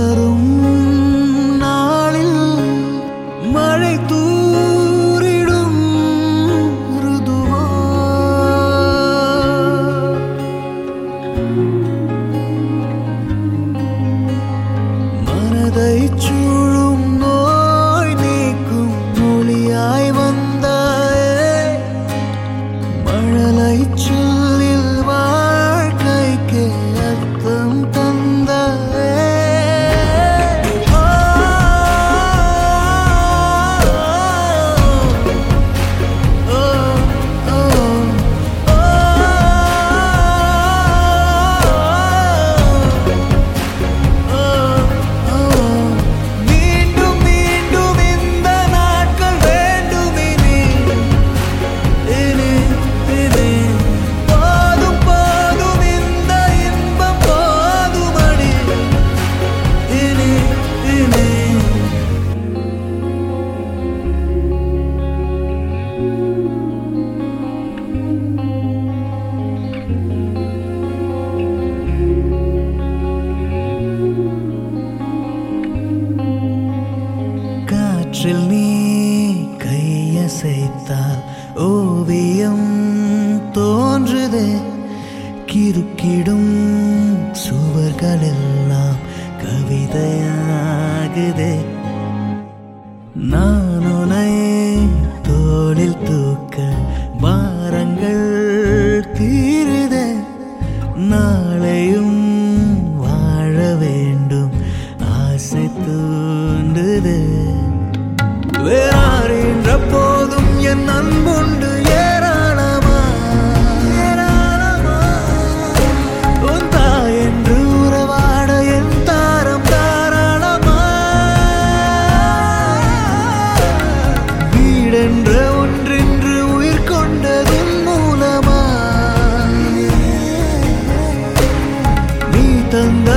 மலரும் நாளில் மழை தூரிடும் ருதுவா மனதை சூழும் நோய் நீக்கும் மொழியாய் வந்தாயே மழலை சொல்லில் வாழ்க்கைக்கு அர்த்தம் தந்தாயே ஓ, ஓ, மீண்டும் மீண்டும் இந்த நாட்கள் வேண்டுமினி இனி இனி போதும் போதும் இந்த இன்பம் போதுமடி இனி இனி காற்றில் நீ கையசைத்தால் ஓவியம் தோன்றுதே கிறுக்கிடும் சுவர்களெல்லாம் கவிதையாகுதே நான் உன்னை தோளில் தூக்க பாரங்கள் தீருதே நாளையும் வாழ வேண்டும் ஆசை தூண்டுது வேறாரின்ற போதும் என் அன்புண்டு ஏராளமா ஏராளமா உன் தாய் என்று உறவாட என் தாரம் தாராளமா வீடென்ற ஒன்றென்று உயிர் கொண்டதின் மூலமா நீ தந்த